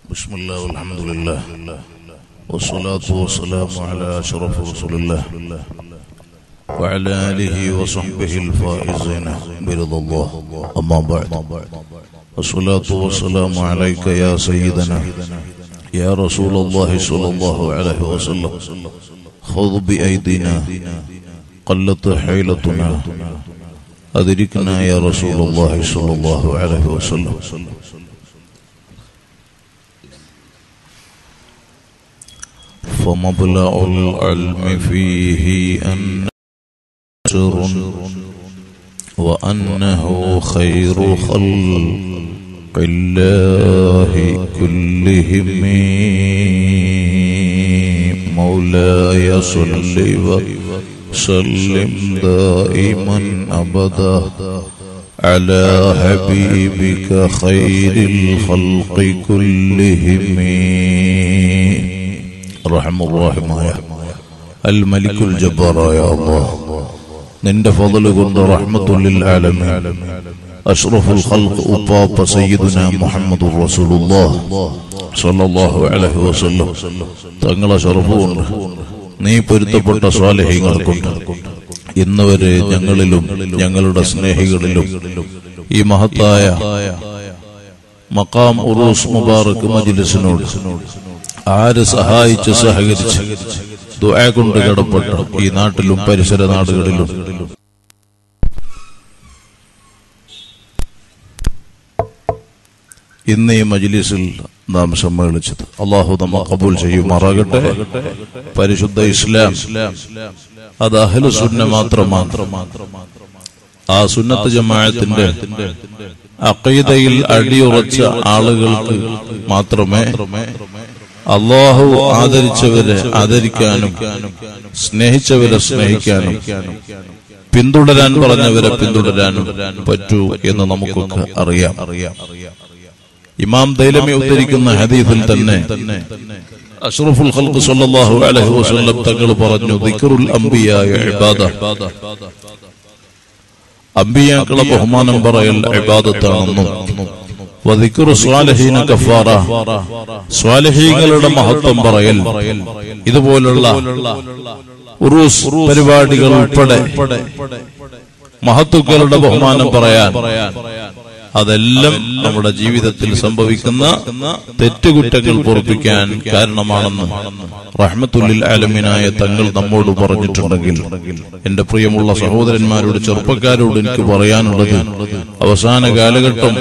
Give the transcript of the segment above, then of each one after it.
بسم الله والحمد لله والصلاة والسلام على أشرف رسول الله وعلى آله وصحبه الفائزين برضا الله أما بعد الصلاة والسلام عليك يا سيدنا يا رسول الله صلى الله عليه وسلم خذ بأيدينا قلت حيلتنا أدركنا يا رسول الله صلى الله عليه وسلم فمبلغ العلم فيه أن سر وأنه خير خلق الله كلهم مولاي صل وسلم دائما أبدا على حبيبك خير الخلق كلهم رحم الراحماയ അൽ മലിക്കുൽ ജബ്ബാറായ അല്ലാഹ് നിന്റെ ഫضل കൊണ്ട് റഹ്മത്തുൽ ആലമീൻ അഷ്റഫുൽ ഖൽഖ് ഉപ്പാപ്പ സയ്യിദുന മുഹമ്മദുർ റസൂലുള്ളാഹ് സ്വല്ലല്ലാഹു അലൈഹി വസല്ലം തങ്ങളെ ഷറഫ് കൊണ്ട് നീ പൊരുത്തപ്പെട്ട സ്വാലിഹീങ്ങൾ കൊണ്ട് ഇന്ന് വരെ ഞങ്ങളിലും ഞങ്ങളുടെ സ്നേഹികളിലും ഈ മഹത്തായ മക്കാം ഉറൂസ് മുബാറക് മജ്ലിസിനോട് ആര് സഹായിച്ച് സഹകരിച്ച് ദുആ കൊണ്ട് കടപ്പെട്ട ഈ നാട്ടിലും പരിസര നാടുകളിലും ഇന്ന് ഈ മജ്ലിസിൽ നാം സമ്മേളിച്ചത് അള്ളാഹു നമ്മ കബൂൽ ചെയ്യുമാറാകട്ടെ പരിശുദ്ധ ഇസ്ലാം അത് അഹ്ലു സുന്ന മാത്രമാണ് ആ സുന്നത്ത് ജമാഅത്തിന്റെ അക്കീദയിൽ അടിയുറച്ച ആളുകൾക്ക് മാത്രമേ അള്ളാഹു ആദരിച്ചവരെ ആദരിക്കാനും സ്നേഹിച്ചവരെ സ്നേഹിക്കാനും പിന്തുടരാൻ പറഞ്ഞവരെ പിന്തുടരാനും പറ്റൂ എന്ന് നമുക്കൊക്കെ അറിയാം ഇമാം ദൈലമി ഉദ്ധരിക്കുന്ന ഹദീഫിൽ തന്നെ അഷ്റഫുൽ ഖൽഖ് സല്ലല്ലാഹു അലൈഹി വസല്ലം തങ്ങൾ പറഞ്ഞു ദിക്റുൽ അംബിയായ ഇബാദ അംബിയാക്കളെ ബഹുമാനം പറയൽ ഇബാദത്താണെന്നും വദിക്കുറു സ്വാലഹീന കഫാറ സ്വാലഹീങ്ങളുടെ മഹത്വം പറയൽ ഇതുപോലുള്ള ഉറൂസ് പരിപാടികൾ ഉൾപ്പെടെ മഹത്തുക്കളുടെ ബഹുമാനം പറയാൻ അതെല്ലാം നമ്മുടെ ജീവിതത്തിൽ സംഭവിക്കുന്ന തെറ്റുകുറ്റങ്ങൾ പൊറപ്പിക്കാൻ കാരണമാണെന്ന് റഹ്മത്തുല്ലിൽ ആലമീനായ തങ്ങൾ നമ്മോട് പറഞ്ഞിട്ടുണ്ടെങ്കിൽ എന്റെ പ്രിയമുള്ള സഹോദരന്മാരോട് ചെറുപ്പക്കാരോട് എനിക്ക് പറയാനുള്ളത് അവസാന കാലഘട്ടം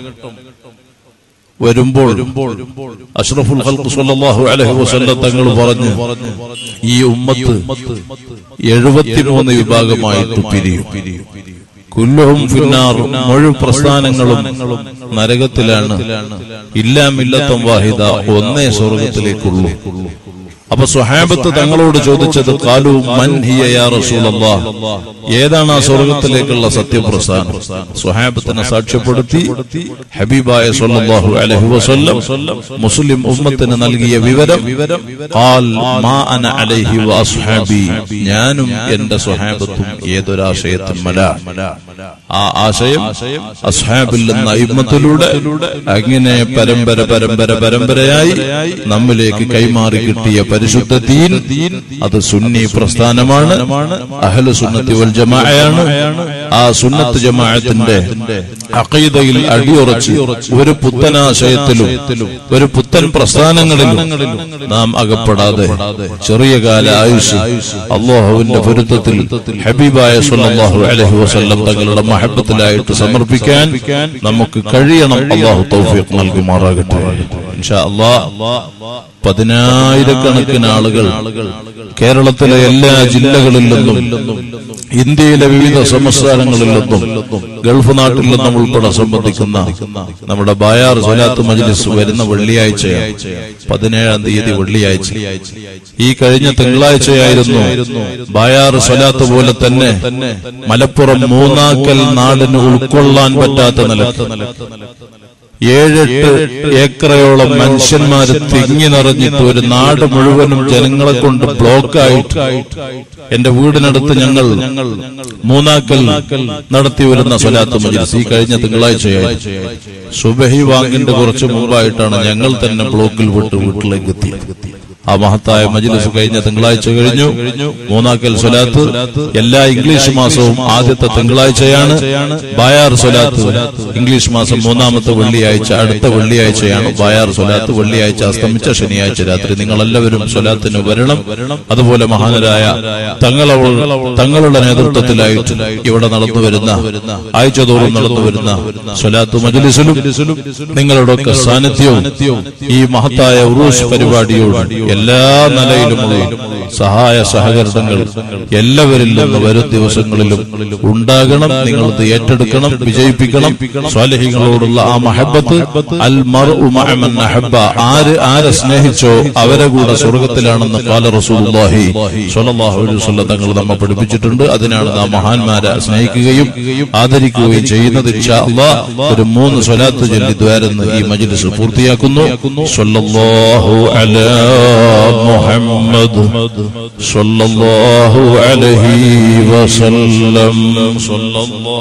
വരുമ്പോൾ അഷ്റഫുൽ ഖൽഖ് സല്ലല്ലാഹു അലൈഹി വസല്ലം തങ്ങൾ പറഞ്ഞു ഈ ഉമ്മത്ത് എഴുപത്തിമൂന്ന് വിഭാഗമായിട്ട് പിരിയും കുല്ലുഹും ഫിന്നാർ മുഴു പ്രസ്ഥാനങ്ങളും നരകത്തിലാണ് ഇല്ലാമില്ലത്തം വാഹിദ ഒന്നേ സ്വർഗത്തിലേക്കുള്ളൂ അപ്പൊ സ്വഹാബത്ത് തങ്ങളോട് ചോദിച്ചത് കാലു മൻ ഹിയ യാ റസൂലല്ലാ ഏതാണ് ആ സ്വർഗത്തിലേക്കുള്ള സത്യപ്രസ്ഥാനം സ്വഹാബത്തിനെ സാക്ഷ്യപ്പെടുത്തി ഹബീബായ സല്ലല്ലാഹു അലൈഹി വസല്ലം മുസ്ലിം ഉമ്മത്തിന് നൽകിയ വിവരം ഖാൽ മാ അന അലൈഹി വഅസ്ഹാബി ഞാനും എന്റെ സ്വഹാബത്തും ഏതൊരാശയത്തിന്മല ആ ആശയം അസ്ഹാബിൽ എന്ന അയിമത്തിലൂടെ അങ്ങനെ പരമ്പര പരമ്പര പരമ്പരയായി നമ്മിലേക്ക് കൈമാറി കിട്ടിയ പരിശുദ്ധ ദീൻ അത് സുന്നി പ്രസ്ഥാനമാണ് അഹ്ലു സുന്നത്തി വൽ ജമാഅയാണ് ആ സുന്നത്ത് ജമാഅത്തിന്റെ അഖീദയിൽ അടിയുറച്ച് ഒരു പുത്തനാശയത്തിലും ഒരു പുത്തൻ പ്രസ്ഥാനങ്ങളിലും നാം അകപ്പെടാതെ ചെറിയ കാല ആയുഷ് അള്ളാഹുവിന്റെ പൊരുത്തത്തിൽ ഹബീബായ സല്ലല്ലാഹു അലൈഹി വസല്ലം തങ്ങളുടെ മഹബത്തിലായിട്ട് സമർപ്പിക്കാൻ നമുക്ക് കഴിയണം അള്ളാഹു തൗഫീഖ് നൽകുമാറാകട്ടെ ഇൻഷാ അള്ളാഹ് പതിനായിരക്കണക്കിന് ആളുകൾ കേരളത്തിലെ എല്ലാ ജില്ലകളിൽ നിന്നും ഇന്ത്യയിലെ വിവിധ സംസ്ഥാനങ്ങളിൽ നിന്നും ഗൾഫ് നാട്ടിൽ നിന്നും ഉൾപ്പെടെ സംബന്ധിക്കുന്ന നമ്മുടെ ബായാർ സ്വലാത്ത് മജ്ലിസ് വരുന്ന വെള്ളിയാഴ്ചയാണ് പതിനേഴാം തീയതി വെള്ളിയാഴ്ച ഈ കഴിഞ്ഞ തിങ്കളാഴ്ചയായിരുന്നു ബായാർ സ്വലാത്ത് പോലെ തന്നെ മലപ്പുറം മൂന്നാക്കൽ നാടിന് ഉൾക്കൊള്ളാൻ പറ്റാത്ത നിലക്ക് ഏഴെട്ട് ഏക്കറയോളം മനുഷ്യന്മാര് തിങ്ങി നിറഞ്ഞിട്ട് ഒരു നാട് മുഴുവനും ജനങ്ങളെ കൊണ്ട് ബ്ലോക്കായിട്ട് എന്റെ വീടിനടുത്ത് ഞങ്ങൾ മൂന്നാക്കൽ നടത്തി വരുന്ന സ്വലാത്ത് മജിൽസ് ഈ കഴിഞ്ഞ തിങ്കളാഴ്ചയായി സുബഹി വാങ്ങിന്റെ കുറച്ച് മുമ്പായിട്ടാണ് ഞങ്ങൾ തന്നെ ബ്ലോക്കിൽ വിട്ട് വീട്ടിലേക്ക് എത്തിയത് ആ മഹത്തായ മജിലിസ് കഴിഞ്ഞ തിങ്കളാഴ്ച കഴിഞ്ഞു മൂന്നാക്കൽ സ്വലാത്ത് എല്ലാ ഇംഗ്ലീഷ് മാസവും ആദ്യത്തെ തിങ്കളാഴ്ചയാണ് ബായാർ സ്വലാത്ത് ഇംഗ്ലീഷ് മാസം മൂന്നാമത്തെ വെള്ളിയാഴ്ച അടുത്ത വെള്ളിയാഴ്ചയാണ് ബായാർ സ്വലാത്ത് വെള്ളിയാഴ്ച അസ്തമിച്ച ശനിയാഴ്ച രാത്രി നിങ്ങൾ എല്ലാവരും സ്വലാത്തിന് വരണം അതുപോലെ മഹാനരായ തങ്ങളെ തങ്ങളുടെ നേതൃത്വത്തിലായിട്ട് ഇവിടെ നടന്നു വരുന്ന ആഴ്ചതോറും നടന്നു വരുന്ന സ്വലാത്ത് മജലിസിലും നിങ്ങളുടെയൊക്കെ സാന്നിധ്യവും ഈ മഹത്തായ ഉറൂസ് പരിപാടിയോട് എല്ലാ നിലയിലുമുള്ള സഹായ സഹകരണങ്ങൾ എല്ലാവരിൽ നിന്ന് വരും ദിവസങ്ങളിലും ഉണ്ടാകണം നിങ്ങൾ ഇത് ഏറ്റെടുക്കണം വിജയിപ്പിക്കണം സ്വാലഹികളോടുള്ള ആ മഹബത്ത് അൽ മർഉ മഅ മൻ അഹബ്ബ ആര് ആരെ സ്നേഹിച്ചോ അവരെ കൂടെ സ്വർഗത്തിലാണെന്ന് കാല റസൂലുള്ളാഹി സ്വല്ലല്ലാഹു അലൈഹി വസല്ലം തങ്ങൾ നമ്മെ പഠിപ്പിച്ചിട്ടുണ്ട് അതിനാണ് നാം മഹാന്മാരെ സ്നേഹിക്കുകയും ആദരിക്കുകയും ചെയ്യുന്നത് ഇൻഷാ അല്ലാഹ് ഒരു മൂന്ന് സ്വലാത്ത് ചൊല്ലി ദ്വാരെന്ന് ഈ മജ്ലിസ് പൂർത്തിയാക്കുന്നു സ്വല്ലല്ലാഹു അലാ മുഹമ്മദ് സ്വല്ലല്ലാഹു അലൈഹി വസല്ലം സ്വല്ലല്ലാഹു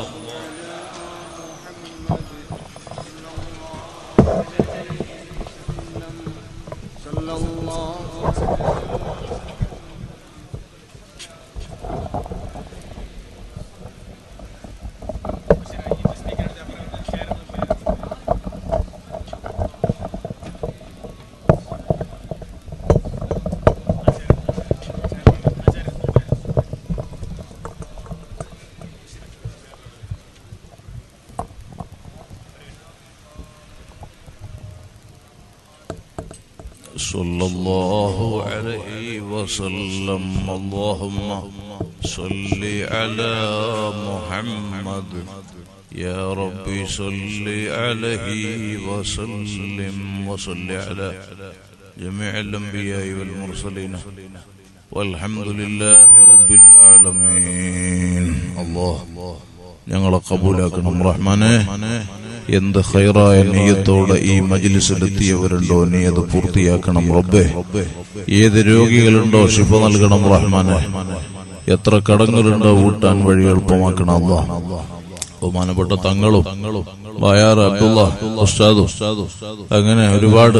صلى الله عليه وسلم اللهم صل على محمد يا ربي صل عليه وسلم وصل على جميع الأنبياء والمرسلين والحمد لله رب العالمين الله ഞങ്ങളെ കബൂലാക്കണം റഹ്മാനെ എന്ത് ഹൈറായ നീയത്തോടെ ഈ മജിലിസിലെത്തിയവരുണ്ടോ നീ അത് പൂർത്തിയാക്കണം റബ്ബേ ഏത് രോഗികളുണ്ടോ ശിഫ നൽകണം റഹ്മാനെ എത്ര കടങ്ങളുണ്ടോ വീട്ടാൻ വഴി എളുപ്പമാക്കണം അല്ല ബഹുമാനപ്പെട്ട തങ്ങളും വയാർ അബ്ദുള്ള ഉസ്താദും അങ്ങനെ ഒരുപാട്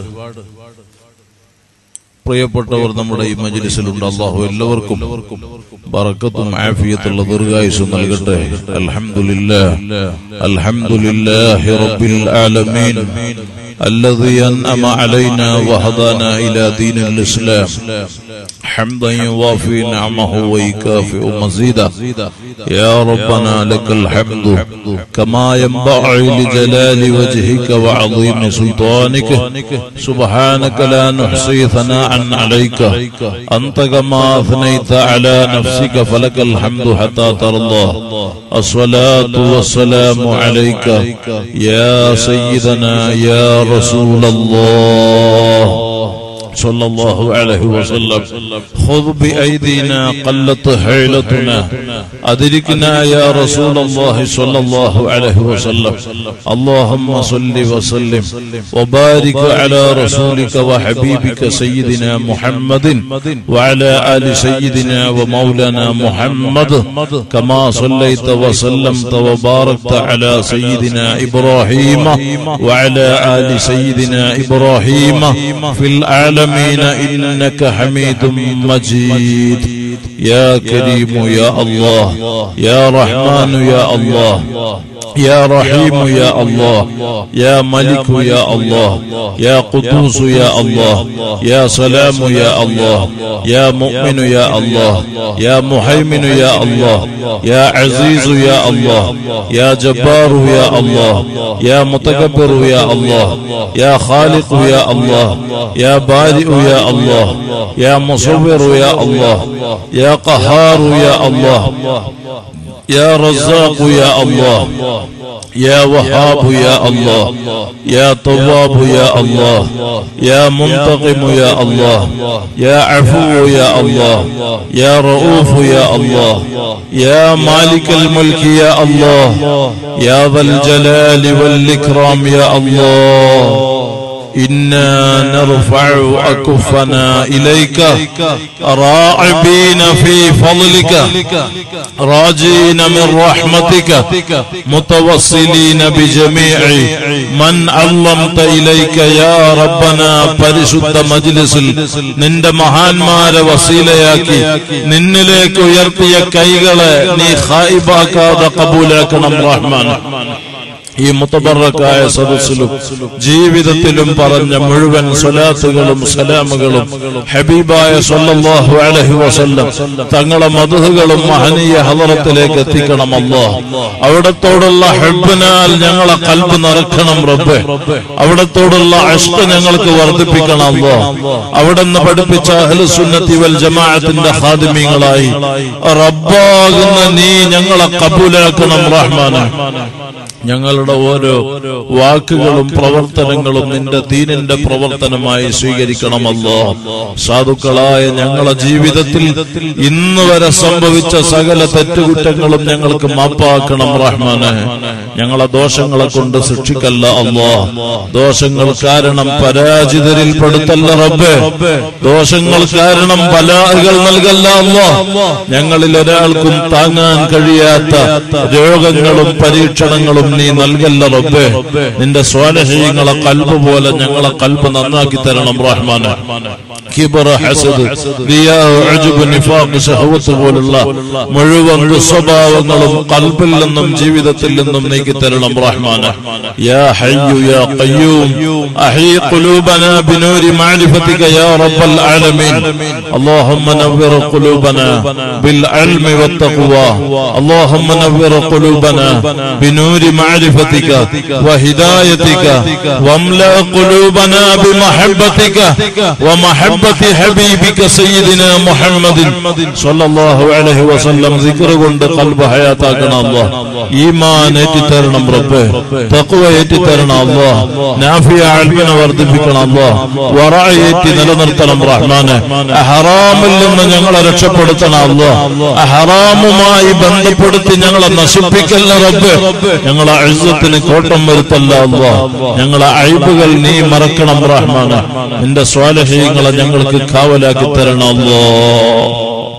പ്രിയപ്പെട്ടവർ നമ്മുടെ ഈ മജ്ലിസിലുണ്ട് അള്ളാഹു എല്ലാവർക്കും ബറക്കത്തും ആഫിയത്തുള്ള ദീർഘായുസും നൽകട്ടെ അൽഹംദുലില്ലാ അൽഹംദുലില്ലാഹി റബ്ബിൽ ആലമീൻ الذي أنعم علينا وهدانا إلى دين الإسلام حمدا يوافي نعمه ويكافئ مزيدا يا ربنا لك الحمد كما ينبغي لجلال وجهك وعظيم سلطانك سبحانك لا نحصي ثناء عليك أنت كما أثنيت على نفسك فلك الحمد حتى ترضى الصلاة والسلام عليك يا سيدنا يا رسول الله صلى الله عليه وسلم خذ بأيدينا قلت حيلتنا أدركنا يا رسول الله صلى الله عليه وسلم اللهم صل وسلم وبارك على رسولك وحبيبك سيدنا محمد وعلى آل سيدنا ومولانا محمد كما صليت وسلمت وباركت على سيدنا إبراهيم وعلى آل سيدنا إبراهيم في العالمين إنك حميد مجيد يا كريم يا الله يا رحمن يا الله يا رحيم يا الله يا ملك يا الله يا قدوس يا الله يا سلام يا الله يا مؤمن يا الله يا محيمن يا الله يا عزيز يا الله يا جبار يا الله يا متكبر يا الله يا خالق يا الله يا بارئ يا الله يا مصور يا الله يا قهار يا الله يا رزاق يا الله يا وهاب يا الله يا تواب يا الله يا منتقم يا الله يا عفو يا الله يا رؤوف يا الله يا مالك الملك يا الله يا ذا الجلال والإكرام يا الله إنا نرفع أكفنا إليك راعبين في فضلك راجين من رحمتك متوصلين بجميع من علمت إليك يا ربنا പരിശുദ്ധ മജ്ലിസിൽ നിന്റെ മഹാന്മാരെ വസീലയാക്കി നിന്നിലേക്ക് ഉയർത്തിയ കൈകളെ നീ ഹായിബാക്കാതെ കബൂലാക്കണം റഹ്മാൻ ഈ മുത്തബറക്കായ സദസ്സിലും ജീവിതത്തിലും പറഞ്ഞ മുഴുവൻ സ്വലാത്തുകളും സലാമുകളും ഹബീബായ സല്ലല്ലാഹു അലൈഹി വസല്ലം തങ്ങളെ മധുഹുകളും മഹനീയ ഹദറത്തിലേക്ക് എത്തിക്കണം അല്ലോ അവിടത്തോടുള്ള ഹെബിനാൽ ഞങ്ങളെ കൽബ് നിറക്കണം റബ്ബെ അവിടത്തോടുള്ള അഷ്ട ഞങ്ങൾക്ക് വർദ്ധിപ്പിക്കണം അല്ലോ അവിടുന്ന് പഠിപ്പിച്ച അഹ്ലുസുന്നത്തി വൽ ജമാഅത്തിന്റെ ഹാദിമീങ്ങളായി റബ്ബാകുന്ന നീ ഞങ്ങളെ കബൂലാക്കണം റഹ്മാനെ ഞങ്ങളുടെ ഓരോ വാക്കുകളും പ്രവർത്തനങ്ങളും നിന്റെ ദീനിന്റെ പ്രവർത്തനമായി സ്വീകരിക്കണമല്ലോ സാധുക്കളായ ഞങ്ങളെ ജീവിതത്തിൽ ഇന്ന് വരെ സംഭവിച്ച സകല തെറ്റുകുറ്റങ്ങളും ഞങ്ങൾക്ക് മാപ്പാക്കണം റഹ്മാനെ ഞങ്ങളെ ദോഷങ്ങളെ കൊണ്ട് ശിക്ഷിക്കല്ല അല്ലോ ദോഷങ്ങൾ കാരണം പരാജിതരിൽ പെടുത്തല്ല റബ്ബേ ദോഷങ്ങൾ കാരണം ബലാഹുകൾ നൽകല്ല അല്ലോ ഞങ്ങളിൽ ഒരാൾക്കും താങ്ങാൻ കഴിയാത്ത രോഗങ്ങളും പരീക്ഷണങ്ങളും നീ നൽകല്ല റബ്ബേ നിന്റെ സ്വാലഹീങ്ങളെ കൽബ് പോലെ ഞങ്ങളെ കൽബ് നന്നാക്കി തരണം റഹ്മാനെ കിബറ ഹസദ് റിയാ ഉജ്ബ് നിഫാഖ് ശഹവത്ത് പോലുള്ള മുഴുവൻ ദുസ്വഭാവങ്ങളും കൽബിൽ നിന്നും ജീവിതത്തിൽ നിന്നും നീക്കി തരണം റഹ്മാനെ യാ ഹയ്യു യാ ഖയ്യൂം അഹീ ഖുലൂബനാ ബിനൂരി മഅരിഫതിക യാ റബ്ബൽ ആലമീൻ اللهم نور قلوبنا بالعلم والتقوى اللهم نور قلوبنا بنور معرفتك وهدايتك واملأ قلوبنا بمحبتك ومحبة حبيبك سيدنا محمد صلى الله عليه وسلم ذكر കൊണ്ട് قلب حياتاكنا الله ഈമാൻ ഏറ്റിത്തരണം റബ്ബേ തഖ്വ ഏറ്റിത്തരണം അല്ലാഹ് നാഫിയ അൽമിനെ വർദ്ധിപ്പിക്കണം അല്ലാഹ് വറ ഏറ്റി നിലനിർത്തണം റഹ്മാനെ ഹറാമിൽ നിന്ന് ഞങ്ങളെ രക്ഷപ്പെടുത്തണം അല്ലാഹ് ഹറാമുമായി ബന്ധപ്പെടുത്തി ഞങ്ങളെ നശിപ്പിക്കല്ല റബ്ബേ ഞങ്ങളെ അഴുത്തത്തിന് കോട്ടം വരുത്തല്ല അല്ലാഹ് ഞങ്ങളെ അഴിബുകൾ നീ മറക്കണം റഹ്മാനെ നിന്റെ സ്വാലഹീങ്ങളെ ഞങ്ങൾക്ക് കാവലാക്കി തരണം അല്ലാഹ്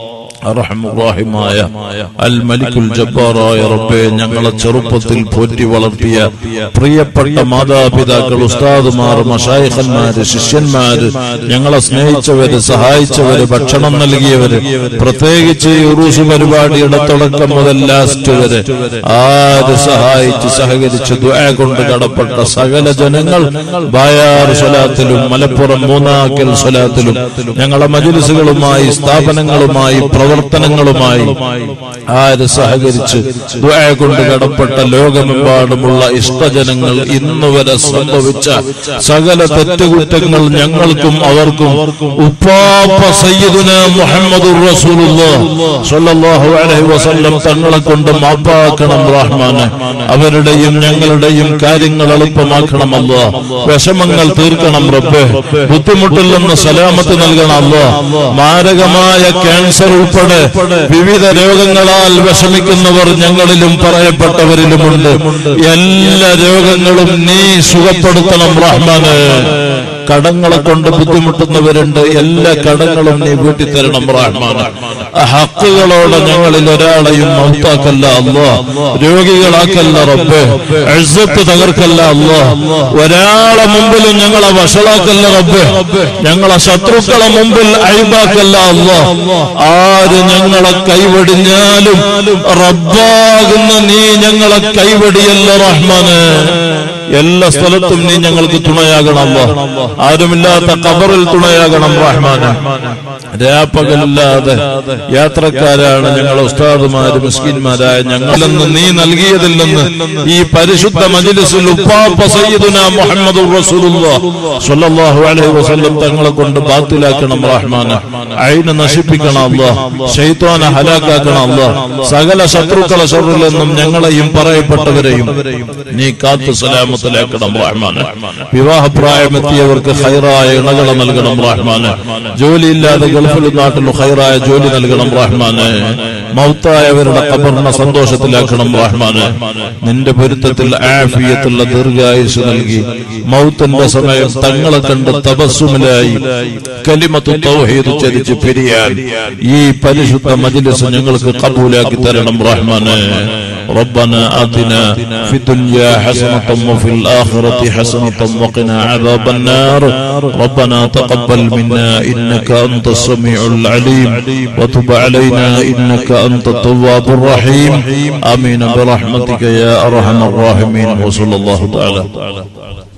അർഹമുറാഹിമായ അൽ മലിക്കുൽ ജബ്ബാറായ റബ്ബെ ഞങ്ങളെ ചെറുപ്പത്തിൽ പോറ്റി വളർത്തിയ പ്രിയപ്പെട്ട മാതാപിതാക്കൾ ഉസ്താദുമാർ മഷായിഖന്മാര് ശിഷ്യന്മാര് ഞങ്ങളെ സ്നേഹിച്ചവര് സഹായിച്ചവര് ഭക്ഷണം നൽകിയവര് പ്രത്യേകിച്ച് ഈ ഉറൂസ് പരിപാടിയുടെ തുടക്കം മുതൽ ലാസ്റ്റ് വരെ ആര് സഹായിച്ച് സഹകരിച്ച് ദുആ കൊണ്ട് കടപ്പെട്ട സകല ജനങ്ങൾ ബായാർ സ്വലാത്തിലും മലപ്പുറം മൂന്നാക്കൽ സ്വലാത്തിലും ഞങ്ങളെ മജിലിസുകളുമായി സ്ഥാപനങ്ങളുമായി പ്രവർത്തനങ്ങളുമായി ആര് സഹകരിച്ച് ദുആ കൊണ്ട് കടപ്പെട്ട ലോകമെമ്പാടുമുള്ള ഇഷ്ടജനങ്ങൾ ഇന്ന് വരെ സംഭവിച്ച സകല തെറ്റുകുറ്റങ്ങൾ ഞങ്ങൾക്കും അവർക്കും ഉപ്പാപ്പ സയ്യിദുന മുഹമ്മദുർ റസൂലുള്ളാഹ് സ്വല്ലല്ലാഹു അലൈഹി വസല്ലം തങ്ങളെ കൊണ്ട് മാപ്പാക്കണം റഹ്മാനെ അവരുടെയും ഞങ്ങളുടെയും കാര്യങ്ങൾ എളുപ്പമാക്കണം അല്ലാ വിഷമങ്ങൾ തീർക്കണം റബ്ബേ ബുദ്ധിമുട്ടിൽ നിന്ന് സലാമത്ത് നൽകണം അല്ലാ മാരകമായ ക്യാൻസർ ഉൾപ്പെടെ വിവിധ രോഗങ്ങളാൽ വിഷമിക്കുന്നവർ ഞങ്ങളിലും പറയപ്പെട്ടവരിലുമുണ്ട് എല്ലാ രോഗങ്ങളും നീ സുഖപ്പെടുത്തണം റഹ്മാന് കടങ്ങളെ കൊണ്ട് ബുദ്ധിമുട്ടുന്നവരുണ്ട് എല്ലാ കടങ്ങളും നീ വീട്ടി തരണം റഹ്മാന് ഹക്കുകളോടെ ഞങ്ങളിൽ ഒരാളെയും മൗത്താക്കല്ല അല്ലോ രോഗികളാക്കല്ല റബ്ബേ എഴുത്ത് തകർക്കല്ല അല്ലോ ഒരാളെ മുമ്പിലും ഞങ്ങളെ വഷളാക്കല്ല റബ്ബേ ഞങ്ങളെ ശത്രുക്കളെ മുമ്പിൽ അഴിബാക്കല്ല അല്ലോ ആര് ഞങ്ങളെ കൈവടിഞ്ഞാലും റബ്ബാകുന്ന നീ ഞങ്ങളെ കൈവടിയല്ല റഹ്മാന് എല്ലാ സ്ഥലത്തും നീ ഞങ്ങൾക്ക് തുണയാകണം അല്ലാ. ആരുമില്ലാത്ത കബറിൽ തുണയാകണം റഹ്മാന് രാപ്പകലില്ലാതെ യാത്രക്കാരാണ് ഞങ്ങൾ ഉസ്താദുമാര് മിസ്കിന്മാരായ ഞങ്ങളിൽ നിന്ന് നീ നൽകിയതിൽ നിന്ന് ഈ പരിശുദ്ധ മജ്ലിസിൽ ഉപ്പാപ്പ സയ്യിദുന മുഹമ്മദ് സ്വല്ലല്ലാഹു അലൈഹി വസല്ലം തങ്ങളെ കൊണ്ട് ബാത്തിലാക്കണം റഹ്മാന് അയിന് നശിപ്പിക്കണം അല്ലാ ശൈത്വാനെ ഹലാക്കാക്കണം അല്ലാ സകല ശത്രുക്കളെ ഷറിൽ നിന്നും ഞങ്ങളെയും പറയപ്പെട്ടവരെയും നീ കാത്തു സലാമത്തിലാക്കണം റഹ്മാന് വിവാഹപ്രായമെത്തിയവർക്ക് ഹൈറായ ഇണകളെ നൽകണം റഹ്മാന് ജോലിയില്ലാതെ ഗൾഫിൽ നാട്ടിൽ ഹൈറായ ജോലി നൽകണം റഹ്മാന് മൗത്തായവരുടെ കബറിനെ സന്തോഷത്തിലാക്കണം റഹ്മാന് നിന്റെ പൊരുത്തത്തിൽ ആഫിയത്തുള്ള ദീർഘായുസ് നൽകി മൗത്തിന്റെ സമയം തങ്ങളെ കണ്ട് തപസ്സുമിലായി കലിമത്തു തൗഹീദ് ചരിച്ച് പിരിയാൻ ഈ പരിശുദ്ധ മജ്ലിസ് ഞങ്ങൾക്ക് കബൂലാക്കി തരണം റഹ്മാന് ربنا آتنا في الدنيا حسنة وفي الآخرة حسنة وقنا عذاب النار ربنا تقبل منا إنك أنت السميع العليم وتب علينا إنك أنت التواب الرحيم آمين برحمتك يا أرحم الراحمين وصلى الله تعالى